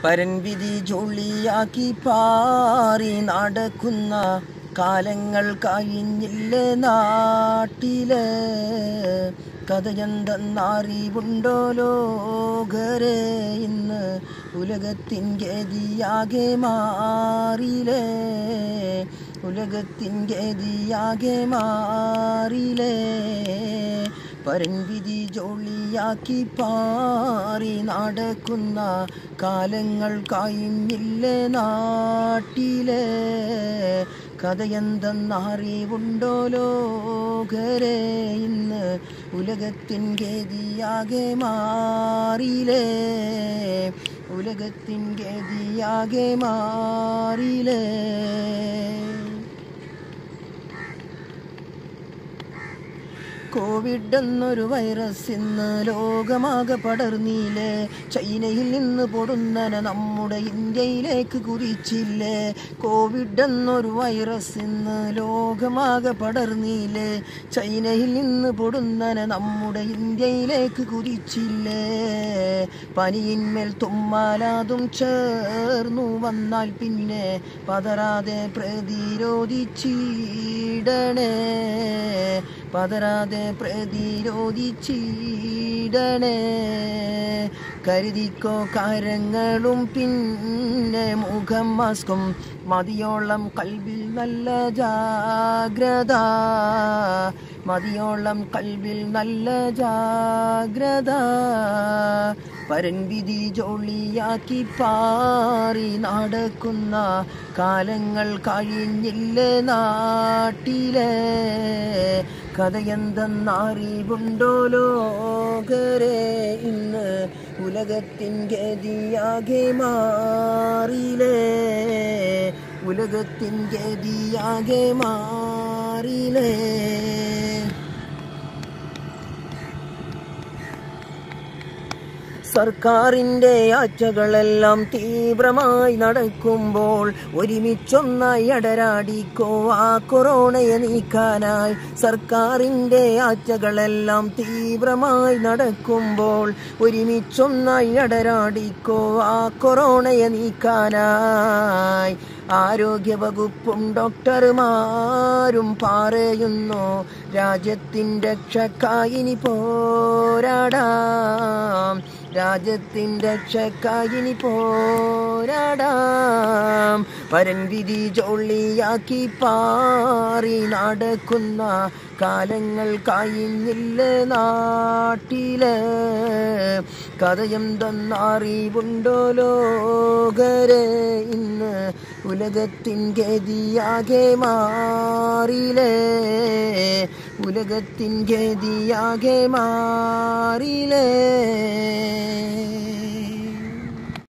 പരൻവിധി ജോളിയാക്കി പാറി നടക്കുന്ന കാലങ്ങൾ കഴിഞ്ഞില്ലേ നാട്ടില് കഥയെന്തെന്നറിവുണ്ടോ ലോകരെ ഇന്ന് ഉലകത്തിൻ ഗതിയാകെ മാറിലേ ഉലകത്തിൻ ഗതിയാകെ മാറിലേ പരൻവിധി ജോളിയാക്കി പാറി നടക്കുന്ന കാലങ്ങൾ കഴിഞ്ഞില്ലേ നാട്ടിലെ കഥയെന്തെന്നറിവുണ്ടോ ലോകരെ ഇന്ന് ഉലകത്തിൻ ഗതിയാകെ മാറിലേ ഉലകത്തിൻ ഗതിയാകെ മാറിലേ കോവിഡ് എന്നൊരു വൈറസ് ഇന്ന് ലോകമാകെ പടർന്നില്ലേ ചൈനയിൽ നിന്ന് പൊടുന്നന നമ്മുടെ ഇന്ത്യയിലേക്ക് കുതിച്ചില്ലേ കോവിഡ് എന്നൊരു വൈറസ് ഇന്ന് ലോകമാകെ പടർന്നില്ലേ ചൈനയിൽ നിന്ന് പൊടുന്നന നമ്മുടെ ഇന്ത്യയിലേക്ക് കുതിച്ചില്ലേ പനിയിന്മേൽ തുമ്മാലാതും ചേർന്നു വന്നാൽ പിന്നെ പതറാതെ പ്രതിരോധിച്ചിടണേ പതരാതെ പ്രതിരോധിച്ചിടണേ കരുതിക്കോ കാര്യങ്ങളും പിന്നെ മുഖം മാസ്കും മതിയോളം കൽവിൽ നല്ല ജാഗ്രത മതിയോളം കൽവിൽ നല്ല ജാഗ്രത പരൻവിധി ജോളിയാക്കി പാറി നടക്കുന്ന കാലങ്ങൾ കഴിഞ്ഞില്ലേ നാട്ടിലെ കഥയെന്തെന്നറിവുണ്ടോ ലോകരെ ഇന്ന് ഉലകത്തിൻ ഗതിയാകെ മാറിലേ ഉലകത്തിൻ ഗതിയാകെ മാറിലേ സർക്കാരിൻ്റെ ആച്ചകളെല്ലാം തീവ്രമായി നടക്കുമ്പോൾ ഒരുമിച്ചൊന്നായി അടരാടിക്കോ ആ കൊറോണയെ നീക്കാനായി സർക്കാരിൻ്റെ ആച്ചകളെല്ലാം തീവ്രമായി നടക്കുമ്പോൾ ഒരുമിച്ചൊന്നായി അടരാടിക്കോ ആ കൊറോണയെ നീക്കാനായി ആരോഗ്യവകുപ്പും ഡോക്ടർമാരും പറയുന്നു രാജ്യത്തിൻ്റെ രക്ഷക്കായി ഇനി പോരാടാം രാജ്യത്തിൻ്റെ രക്ഷക്കായി ഇനി പോരാടാം പരൻവിധി ജോളിയാക്കി പാറി നടക്കുന്ന കാലങ്ങൾ കഴിഞ്ഞില്ലേ നാട്ടില് കഥയെന്തെന്നറിവുണ്ടോ ലോകരെ ഇന്ന് ഉലകത്തിൻ ഗതിയാകെ മാറിലേ ഉലകത്തിൻ ഗതിയാകെ മാറിലേ